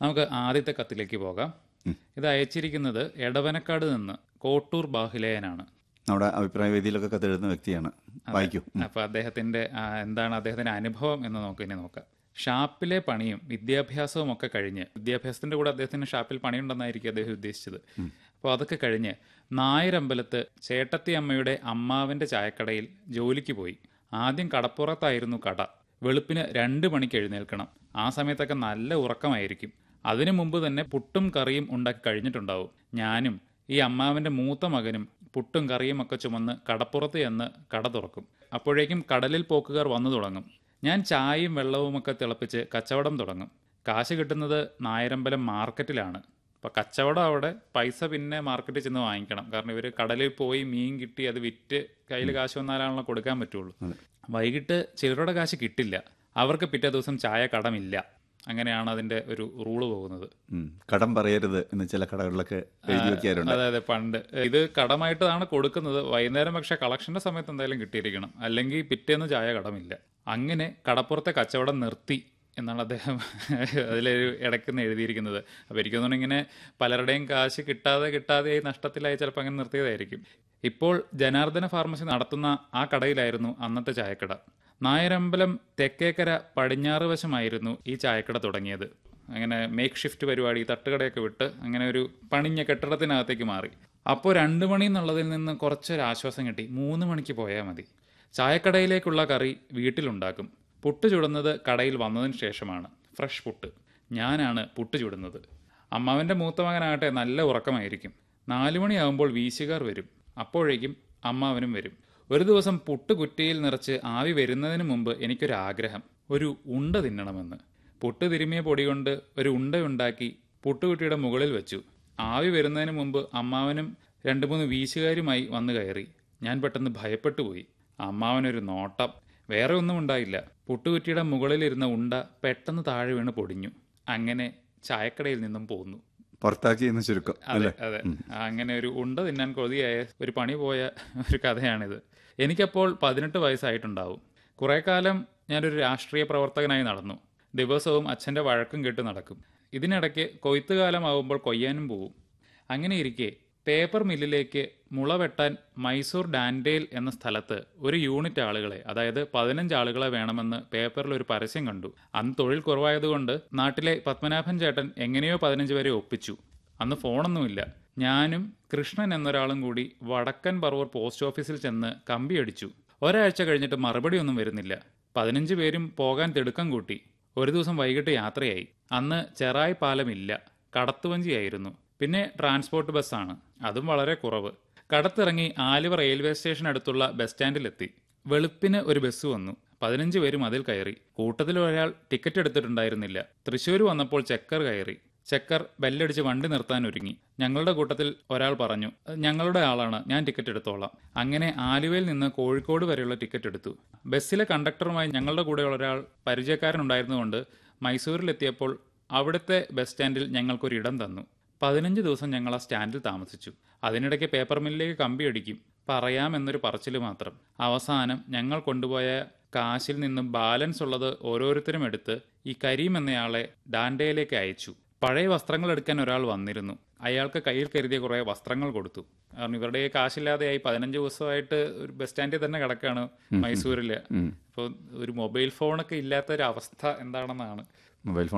നമുക്ക് ആദ്യത്തെ കത്തിലേക്ക് പോകാം ഇത് അയച്ചിരിക്കുന്നത് എടവനക്കാട് നിന്ന് കോട്ടൂർ ബാഹുലേയനാണ് നമ്മുടെ അഭിപ്രായ വേദിയിലൊക്കെ കത്തെഴുതുന്ന വ്യക്തിയാണ് വായിക്കൂ ഉം. അപ്പൊ അദ്ദേഹത്തിന്റെ ആ, എന്താണ് അദ്ദേഹത്തിന്റെ അനുഭവം എന്ന് നമുക്ക് ഇനി നോക്കാം ഷാപ്പിലെ പണിയും വിദ്യാഭ്യാസവും ഒക്കെ കഴിഞ്ഞ് വിദ്യാഭ്യാസത്തിന്റെ കൂടെ അദ്ദേഹത്തിന് ഷാപ്പിൽ പണിയുണ്ടെന്നായിരിക്കും അദ്ദേഹം ഉദ്ദേശിച്ചത് അപ്പോൾ അതൊക്കെ കഴിഞ്ഞ് നായരമ്പലത്ത് ചേട്ടത്തി അമ്മയുടെ അമ്മാവന്റെ ചായക്കടയിൽ ജോലിക്ക് പോയി ആദ്യം കടപ്പുറത്തായിരുന്നു കട വെളുപ്പിന് രണ്ട് മണിക്ക് എഴുന്നേൽക്കണം ആ സമയത്തൊക്കെ നല്ല ഉറക്കമായിരിക്കും അതിനു മുമ്പ് തന്നെ പുട്ടും കറിയും ഉണ്ടാക്കി കഴിഞ്ഞിട്ടുണ്ടാവും ഞാനും ഈ അമ്മാവന്റെ മൂത്ത മകനും പുട്ടും കറിയും ഒക്കെ ചുമന്ന് കടപ്പുറത്ത് ചെന്ന് കട തുറക്കും അപ്പോഴേക്കും കടലിൽ പോക്കുകാർ വന്നു തുടങ്ങും ഞാൻ ചായയും വെള്ളവുമൊക്കെ തിളപ്പിച്ച് കച്ചവടം തുടങ്ങും കാശ് കിട്ടുന്നത് നായരമ്പലം മാർക്കറ്റിലാണ് അപ്പോൾ കച്ചവടം അവിടെ പൈസ പിന്നെ മാർക്കറ്റിൽ ചെന്ന് വാങ്ങിക്കണം കാരണം ഇവർ കടലിൽ പോയി മീൻ കിട്ടി അത് വിറ്റ് കയ്യിൽ കാശ് വന്നാലാണല്ലോ കൊടുക്കാൻ പറ്റുള്ളൂ വൈകിട്ട് ചിലരുടെ കാശ് കിട്ടില്ല അവർക്ക് പിറ്റേ ദിവസം ചായ കടമില്ല അങ്ങനെയാണ് അതിന്റെ ഒരു റൂള് പോകുന്നത് ഉം. കടം പറയരുത് എന്ന് ചില കടകളിലൊക്കെ എഴുതി വെക്കാറുണ്ട് അതെ അതെ പണ്ട് ഇത് കടമായിട്ടാണ് കൊടുക്കുന്നത് വൈകുന്നേരം പക്ഷെ കളക്ഷന്റെ സമയത്ത് എന്തായാലും കിട്ടിയിരിക്കണം അല്ലെങ്കിൽ പിറ്റേന്ന് ചായ കടമില്ല അങ്ങനെ കടപ്പുറത്തെ കച്ചവടം നിർത്തി എന്നാണ് അദ്ദേഹം അതിലൊരു ഇടയ്ക്കുന്ന് എഴുതിയിരിക്കുന്നത് അപ്പോൾ എനിക്ക് തോന്നുന്നു ഇങ്ങനെ പലരുടെയും കാശ് കിട്ടാതെ കിട്ടാതെയായി നഷ്ടത്തിലായി ചിലപ്പോൾ അങ്ങനെ നിർത്തിയതായിരിക്കും ഇപ്പോൾ ജനാർദ്ദന ഫാർമസി നടത്തുന്ന ആ കടയിലായിരുന്നു അന്നത്തെ ചായക്കട നായരമ്പലം തെക്കേക്കര പടിഞ്ഞാറ് വശമായിരുന്നു ഈ ചായക്കട തുടങ്ങിയത് അങ്ങനെ മേക്ക് ഷിഫ്റ്റ് പരിപാടി തട്ടുകടയൊക്കെ വിട്ട് അങ്ങനെ ഒരു പണിഞ്ഞ കെട്ടിടത്തിനകത്തേക്ക് മാറി അപ്പോൾ രണ്ട് മണി എന്നുള്ളതിൽ നിന്ന് കുറച്ചൊരു ആശ്വാസം കിട്ടി മൂന്ന് മണിക്ക് പോയാൽ മതി ചായക്കടയിലേക്കുള്ള കറി വീട്ടിലുണ്ടാക്കും പുട്ട് ചുടുന്നത് കടയിൽ വന്നതിന് ശേഷമാണ് ഫ്രഷ് പുട്ട് ഞാനാണ് പുട്ട് ചുടുന്നത് അമ്മാവൻ്റെ മൂത്ത മകനാകട്ടെ നല്ല ഉറക്കമായിരിക്കും നാലു മണിയാകുമ്പോൾ വീശുകാർ വരും അപ്പോഴേക്കും അമ്മാവനും വരും ഒരു ദിവസം പുട്ട് കുറ്റിയിൽ നിറച്ച് ആവി വരുന്നതിന് മുമ്പ് എനിക്കൊരു ആഗ്രഹം ഒരു ഉണ്ട തിന്നണമെന്ന് പുട്ട് തിരുമിയ പൊടി കൊണ്ട് ഒരു ഉണ്ടയുണ്ടാക്കി പുട്ടുകുറ്റിയുടെ മുകളിൽ വെച്ചു ആവി വരുന്നതിന് മുമ്പ് അമ്മാവനും രണ്ട് മൂന്ന് വീശുകാരുമായി വന്നു കയറി ഞാൻ പെട്ടെന്ന് ഭയപ്പെട്ടു പോയി അമ്മാവനൊരു നോട്ടം വേറെ ഒന്നും ഉണ്ടായില്ല പുട്ടുകുറ്റിയുടെ മുകളിലിരുന്ന ഉണ്ട പെട്ടെന്ന് താഴെ വീണ് പൊടിഞ്ഞു അങ്ങനെ ചായക്കടയിൽ നിന്നും പോന്നു പുറത്താക്കി എന്ന് ചുരുക്കം അതെ അതെ അങ്ങനെ ഒരു ഉണ്ട തിന്നാൻ കൊതിയായ ഒരു പണി പോയ ഒരു കഥയാണിത് എനിക്കപ്പോൾ പതിനെട്ട് വയസ്സായിട്ടുണ്ടാവും കുറേ കാലം ഞാനൊരു രാഷ്ട്രീയ പ്രവർത്തകനായി നടന്നു ദിവസവും അച്ഛൻ്റെ വഴക്കും കേട്ട് നടക്കും ഇതിനിടയ്ക്ക് കൊയ്ത്തുകാലമാവുമ്പോൾ കൊയ്യാനും പോവും അങ്ങനെ ഇരിക്കെ പേപ്പർ മില്ലിലേക്ക് മുള വെട്ടാൻ മൈസൂർ ഡാൻഡേൽ എന്ന സ്ഥലത്ത് ഒരു യൂണിറ്റ് ആളുകളെ അതായത് പതിനഞ്ച് ആളുകളെ വേണമെന്ന് പേപ്പറിൽ ഒരു പരസ്യം കണ്ടു അന്ന് തൊഴിൽ കുറവായതുകൊണ്ട് നാട്ടിലെ പത്മനാഭൻ ചേട്ടൻ എങ്ങനെയോ പതിനഞ്ച് വരെ ഒപ്പിച്ചു അന്ന് ഫോണൊന്നുമില്ല ഞാനും കൃഷ്ണൻ എന്നൊരാളും കൂടി വടക്കൻ പറവൂർ പോസ്റ്റ് ഓഫീസിൽ ചെന്ന് കമ്പിയടിച്ചു ഒരാഴ്ച കഴിഞ്ഞിട്ട് മറുപടി ഒന്നും വരുന്നില്ല പതിനഞ്ച് പേരും പോകാൻ തിടുക്കം കൂട്ടി ഒരു ദിവസം വൈകിട്ട് യാത്രയായി അന്ന് ചെറായി പാലമില്ല കടത്തുവഞ്ചിയായിരുന്നു പിന്നെ ട്രാൻസ്പോർട്ട് ബസ്സാണ് അതും വളരെ കുറവ് കടത്തിറങ്ങി ആലുവ റെയിൽവേ സ്റ്റേഷൻ അടുത്തുള്ള ബസ് സ്റ്റാൻഡിലെത്തി വെളുപ്പിന് ഒരു ബസ് വന്നു പതിനഞ്ച് പേരും അതിൽ കയറി കൂട്ടത്തിൽ ഒരാൾ ടിക്കറ്റ് എടുത്തിട്ടുണ്ടായിരുന്നില്ല തൃശ്ശൂർ വന്നപ്പോൾ ചെക്കർ കയറി ചെക്കർ ബെല്ലടിച്ച് വണ്ടി നിർത്താൻ ഒരുങ്ങി ഞങ്ങളുടെ കൂട്ടത്തിൽ ഒരാൾ പറഞ്ഞു ഞങ്ങളുടെ ആളാണ് ഞാൻ ടിക്കറ്റ് എടുത്തോളാം അങ്ങനെ ആലുവയിൽ നിന്ന് കോഴിക്കോട് വരെയുള്ള ടിക്കറ്റ് എടുത്തു ബസ്സിലെ കണ്ടക്ടറുമായി ഞങ്ങളുടെ കൂടെയുള്ള ഒരാൾ പരിചയക്കാരനുണ്ടായിരുന്നുകൊണ്ട് മൈസൂരിലെത്തിയപ്പോൾ അവിടുത്തെ ബസ് സ്റ്റാൻഡിൽ ഞങ്ങൾക്കൊരു ഇടം തന്നു പതിനഞ്ച് ദിവസം ഞങ്ങൾ ആ സ്റ്റാൻഡിൽ താമസിച്ചു അതിനിടയ്ക്ക് പേപ്പർ മില്ലിലേക്ക് കമ്പി അടിക്കും പറയാമെന്നൊരു പറച്ചിൽ മാത്രം അവസാനം ഞങ്ങൾ കൊണ്ടുപോയ കാശിൽ നിന്നും ബാലൻസ് ഉള്ളത് ഓരോരുത്തരും എടുത്ത് ഈ കരീം എന്നയാളെ ഡാൻഡയിലേക്ക് അയച്ചു പഴയ വസ്ത്രങ്ങൾ എടുക്കാൻ ഒരാൾ വന്നിരുന്നു അയാൾക്ക് കയ്യിൽ കരുതിയ കുറേ വസ്ത്രങ്ങൾ കൊടുത്തു കാരണം ഇവരുടെ കാശില്ലാതെയായി പതിനഞ്ച് ദിവസമായിട്ട് ഒരു ബസ് സ്റ്റാൻഡിൽ തന്നെ കിടക്കാണ് മൈസൂരില് അപ്പോൾ ഒരു മൊബൈൽ ഫോണൊക്കെ ഇല്ലാത്ത ഒരു അവസ്ഥ എന്താണെന്നാണ് മൊബൈൽ ഫോൺ